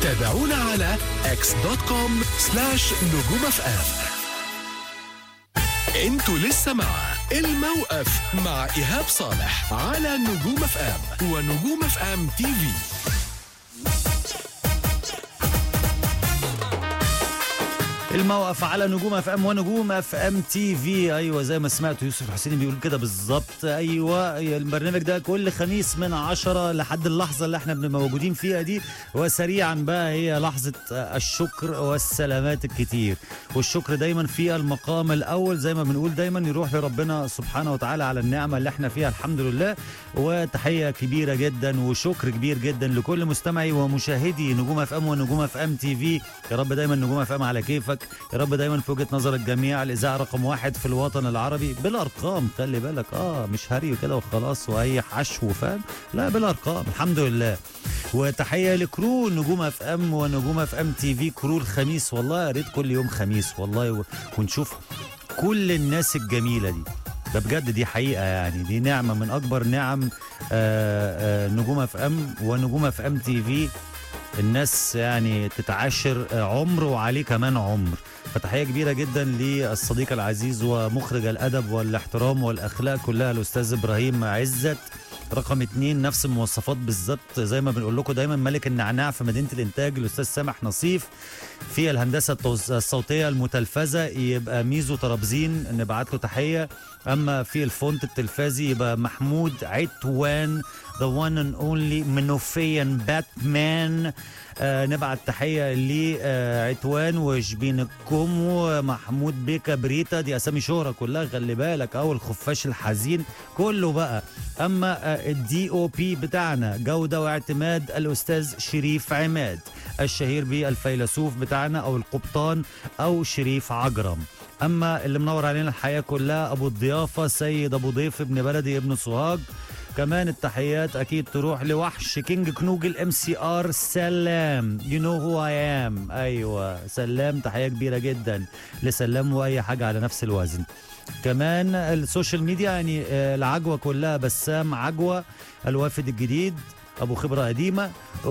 تابعونا على اكس دوت كوم سلاش نجوم اف ام انتوا لسه مع الموقف مع ايهاب صالح على نجوم اف ام ونجوم اف ام تي في الموقف على نجوم اف ام ونجوم اف ام تي في ايوه زي ما سمعتوا يوسف الحسيني بيقول كده بالظبط ايوه البرنامج ده كل خميس من عشرة لحد اللحظه اللي احنا بنبقى موجودين فيها دي وسريعا بقى هي لحظه الشكر والسلامات الكتير والشكر دايما في المقام الاول زي ما بنقول دايما يروح لربنا سبحانه وتعالى على النعمه اللي احنا فيها الحمد لله وتحيه كبيره جدا وشكر كبير جدا لكل مستمعي ومشاهدي نجوم اف ام ونجوم اف ام تي في يا رب دايما نجوم اف ام على كيفك يا رب دايما في وجهه نظر الجميع الاذاعه رقم واحد في الوطن العربي بالارقام خلي بالك اه مش هري كده وخلاص واي حشو فاهم لا بالارقام الحمد لله وتحيه لكرو نجوم اف ام ونجوم اف ام تي في كرو الخميس والله يا ريت كل يوم خميس والله و... ونشوف كل الناس الجميله دي ده بجد دي حقيقه يعني دي نعمه من اكبر نعم آه، آه، نجوم اف ام ونجوم اف ام تي في الناس يعني تتعاشر عمر وعليه كمان عمر فتحية كبيرة جدا للصديق العزيز ومخرج الأدب والاحترام والأخلاق كلها الأستاذ إبراهيم عزت رقم اتنين نفس المواصفات بالظبط زي ما بنقول لكم دايما ملك النعناع في مدينة الإنتاج الأستاذ سامح نصيف في الهندسة التوز- الصوتية المتلفزة يبقى ميزو طرابزين نبعت له تحية أما في الفونت التلفازي يبقى محمود عتوان the one and only منوفيا باتمان آه نبعت تحية لعتوان وشبينكم ومحمود بيكا بريتا دي أسامي شهرة كلها خلي بالك أو الخفاش الحزين كله بقى أما آه الدي أو بي بتاعنا جودة واعتماد الأستاذ شريف عماد الشهير بالفيلسوف بتاعنا أو القبطان أو شريف عجرم أما اللي منور علينا الحياة كلها أبو الضيافة سيد أبو ضيف ابن بلدي ابن سوهاج كمان التحيات اكيد تروح لوحش كينج كنوج الام سي ار سلام يو نو هو اي ام ايوه سلام تحيه كبيره جدا لسلام واي حاجه على نفس الوزن كمان السوشيال ميديا يعني آه، العجوه كلها بسام عجوه الوافد الجديد ابو خبره قديمه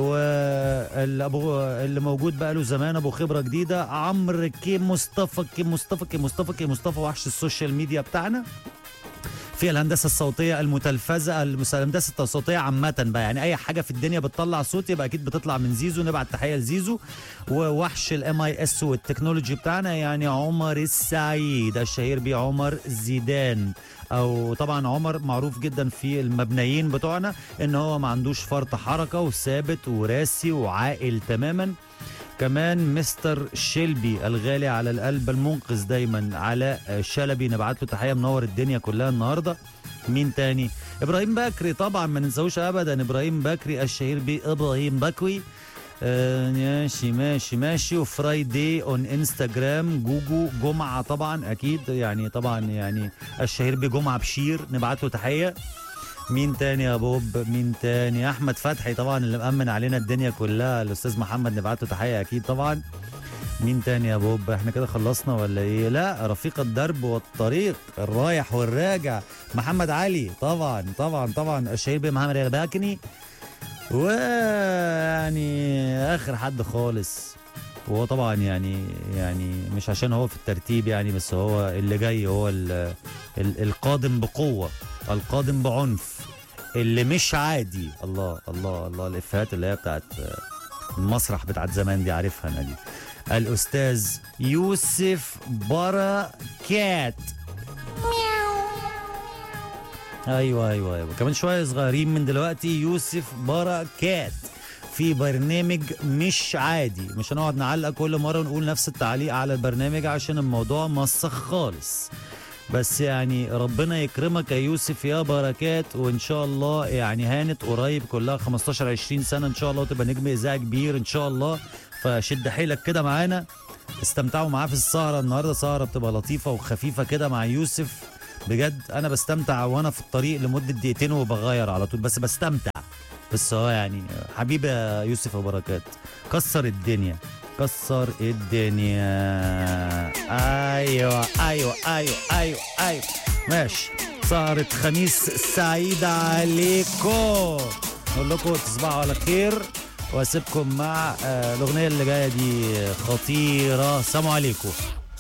والابو اللي موجود بقى له زمان ابو خبره جديده عمرو كي مصطفى كي مصطفى كي مصطفى كي مصطفى وحش السوشيال ميديا بتاعنا في الهندسه الصوتيه المتلفزه المس- الهندسه الصوتيه عامه بقى يعني اي حاجه في الدنيا بتطلع صوت يبقى اكيد بتطلع من زيزو نبعت تحيه لزيزو ووحش الام اي اس والتكنولوجي بتاعنا يعني عمر السعيد الشهير بيه عمر زيدان او طبعا عمر معروف جدا في المبنيين بتوعنا ان هو ما عندوش فرط حركه وثابت وراسي وعاقل تماما كمان مستر شيلبي الغالي على القلب المنقذ دايما علاء شلبي نبعت له تحيه منور الدنيا كلها النهارده مين تاني ابراهيم بكري طبعا ما ننساهوش ابدا ابراهيم بكري الشهير بابراهيم بكوي آه، ماشي ماشي ماشي وفرايدي اون انستغرام جوجو جمعه طبعا اكيد يعني طبعا يعني الشهير بجمعه بشير نبعت له تحيه مين تاني يا بوب مين تاني احمد فتحي طبعا اللي مأمن علينا الدنيا كلها الاستاذ محمد نبعت له تحيه اكيد طبعا مين تاني يا بوب احنا كده خلصنا ولا ايه لا رفيق الدرب والطريق الرايح والراجع محمد علي طبعا طبعا طبعا الشهير بمحمد الباكني ويعني اخر حد خالص وهو طبعا يعني يعني مش عشان هو في الترتيب يعني بس هو اللي جاي هو ال ال القادم بقوه القادم بعنف اللي مش عادي الله الله الله الافيهات اللي هي بتاعت المسرح بتاعت زمان دي عارفها انا دي الاستاذ يوسف بركات ايوه ايوه ايوه كمان شويه صغيرين من دلوقتي يوسف بركات في برنامج مش عادي مش هنقعد نعلق كل مره ونقول نفس التعليق على البرنامج عشان الموضوع مسخ خالص بس يعني ربنا يكرمك يا يوسف يا بركات وان شاء الله يعني هانت قريب كلها 15 20 سنه ان شاء الله وتبقى نجم اذاعي كبير ان شاء الله فشد حيلك كده معانا استمتعوا معاه في السهره النهارده سهره بتبقى لطيفه وخفيفه كده مع يوسف بجد انا بستمتع وانا في الطريق لمده دقيقتين وبغير على طول بس بستمتع بس هو يعني حبيبي يا يوسف وبركات كسر الدنيا كسر الدنيا ايوه ايوه ايوه ايوه ايوه ماشي سهرة خميس سعيدة عليكم نقول لكم تصبحوا على خير واسيبكم مع آه، الاغنيه اللي جايه دي خطيره سلام عليكم